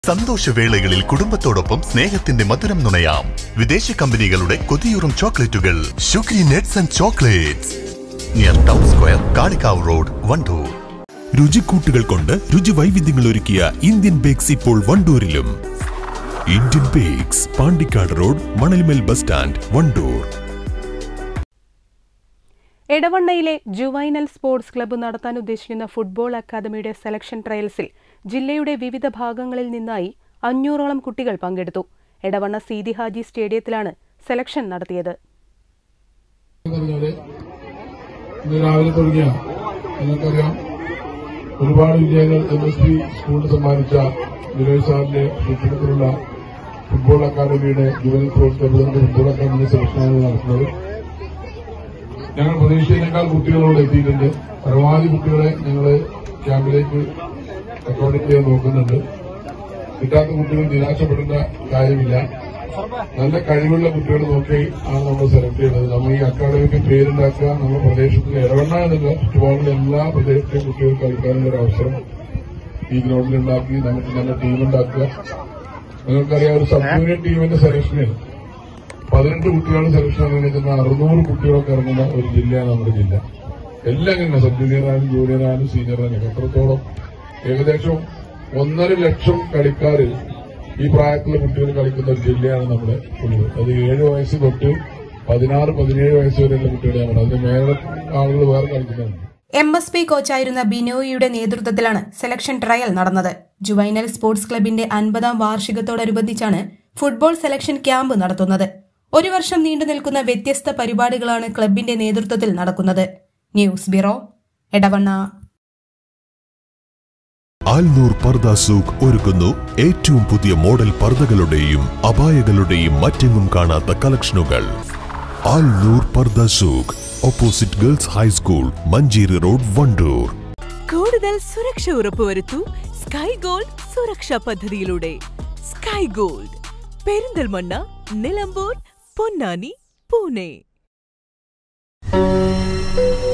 സന്തോഷവേളകളിൽ കുടുംബത്തോടൊപ്പം സ്നേഹത്തിന്റെ മധുരം നുണയാം വിദേശ കമ്പനികളുടെ കൊതിയൂറും ചോക്ലേറ്റുകൾ sugary nuts and chocolates near town square Kalikavu road Wandoor രുചിക്കൂട്ടുകൾ കൊണ്ട് രുചി വൈവിധ്യങ്ങൾ ഒരുക്കിയ ഇന്ത്യൻ ബേക്സ് ഇപ്പോൾ വണ്ടൂരിലും Indian bakes Pandikkad road Manalmel bus stand Wandoor എടവണ്ണയിലെ ജുവൈനൽ സ്പോർട്സ് ക്ലബ്ബ് നടത്താൻ ഉദ്ദേശിക്കുന്ന ഫുട്ബോൾ അക്കാദമിയുടെ സെലക്ഷൻ ട്രയൽസിൽ ജില്ലയുടെ വിവിധ ഭാഗങ്ങളിൽ നിന്നായി അഞ്ഞൂറോളം കുട്ടികൾ പങ്കെടുത്തു എടവണ്ണ സീതി ഹാജി സ്റ്റേഡിയത്തിലാണ് സെലക്ഷൻ നടത്തിയത് പറഞ്ഞാല് ഇന്ന് രാവിലെ തുടങ്ങിയ നിങ്ങൾക്കറിയാം ഒരുപാട് വിജയങ്ങൾ എം എസ് പി സ്കൂളിന് സമ്മാനിച്ച വിനോയ് സാറിന്റെ നേതൃത്വത്തിലുള്ള ഫുട്ബോൾ അക്കാദമിയുടെ ജുവൽ സ്പോർട്സ് ക്ലബ്ബിന്റെ ഫുട്ബോൾ അക്കാദമിയുടെ സെലക്ഷനാണ് നടത്തുന്നത് ഞങ്ങൾ പ്രതീക്ഷയിനേക്കാൾ കുട്ടികളോട് എത്തിയിട്ടുണ്ട് പരമാവധി കുട്ടികളെ ഞങ്ങൾ ക്യാമ്പിലേക്ക് അക്കോമഡേറ്റ് ചെയ്യാൻ നോക്കുന്നുണ്ട് കിട്ടാത്ത കുട്ടികൾ നിരാശപ്പെടേണ്ട കാര്യമില്ല നല്ല കഴിവുള്ള കുട്ടികൾ നോക്കി ആണ് നമ്മൾ സെലക്ട് ചെയ്യുന്നത് നമ്മൾ ഈ അക്കാദമിക്ക് പേരുണ്ടാക്കുക നമ്മുടെ പ്രദേശത്തിൽ ഇടവണ്ണ എന്നുള്ള ചുറ്റുപാടിലെ എല്ലാ പ്രദേശത്തെയും കുട്ടികൾ കളിക്കാനുള്ള ഒരു അവസരം ഈ ഗ്രൗണ്ടിൽ ഉണ്ടാക്കി നമുക്ക് നല്ല ടീം ഉണ്ടാക്കുക നിങ്ങൾക്കറിയാം ഒരു സബ് ജൂനിയർ ടീമിന്റെ സെലക്ഷനിൽ പതിനെട്ട് കുട്ടികളുടെ സെലക്ഷൻ നിൽക്കുന്ന അറുന്നൂറ് കുട്ടികളൊക്കെ ഇറങ്ങുന്ന ഒരു ജില്ലയാണ് നമ്മുടെ ജില്ല എല്ലാം ഇങ്ങനെ സബ് ജൂനിയർ ആയാലും ജൂനിയർ ആയാലും സീനിയർ ആയാലും എത്രത്തോളം ഏകദേശം ഒന്നര ലക്ഷം കളിക്കാരിൽ ഈ പ്രായത്തിലുള്ള കുട്ടികൾ കളിക്കുന്ന ഒരു ജില്ലയാണ് നമ്മുടെ ഉള്ളത് അത് ഏഴ് വയസ്സ് തൊട്ട് പതിനാറ് പതിനേഴ് വയസ്സ് വരെയുള്ള കുട്ടികളെയാണ് അതിന് മേലെ ആളുകൾ വേറെ കളിക്കുന്നുണ്ട് എം എസ് പി കോച്ചായിരുന്ന ബിനോയിയുടെ നേതൃത്വത്തിലാണ് സെലക്ഷൻ ട്രയൽ നടന്നത് ജുവൈനൽ സ്പോർട്സ് ക്ലബിന്റെ അൻപതാം വാർഷികത്തോടനുബന്ധിച്ചാണ് ഫുട്ബോൾ സെലക്ഷൻ ക്യാമ്പ് നടത്തുന്നത് ഒരു വർഷം നീണ്ടു നിൽക്കുന്ന വ്യത്യസ്ത പരിപാടികളാണ് ക്ലബിന്റെ നേതൃത്വത്തിൽ നടക്കുന്നത് ന്യൂസ് ബ്യൂറോ എടവണ്ണ ആൽനൂർ പർദ സൂഖ് ഒരുക്കുന്നു ഏറ്റവും പുതിയ മോഡൽ പർദകളുടെയും അപായകളുടെയും മറ്റെങ്ങും കാണാത്ത കളക്ഷനുകൾ Alnoor Parda Souq opposite girls high school Manjeri road Wandoor കൂടുതൽ സുരക്ഷ ഉറപ്പുവരുത്തൂ സ്കൈ ഗോൾഡ് സുരക്ഷാ പദ്ധതിയിലൂടെ സ്കൈ ഗോൾഡ് പെരിന്തൽമണ്ണ നിലമ്പൂർ പൊന്നാനി പൂനെ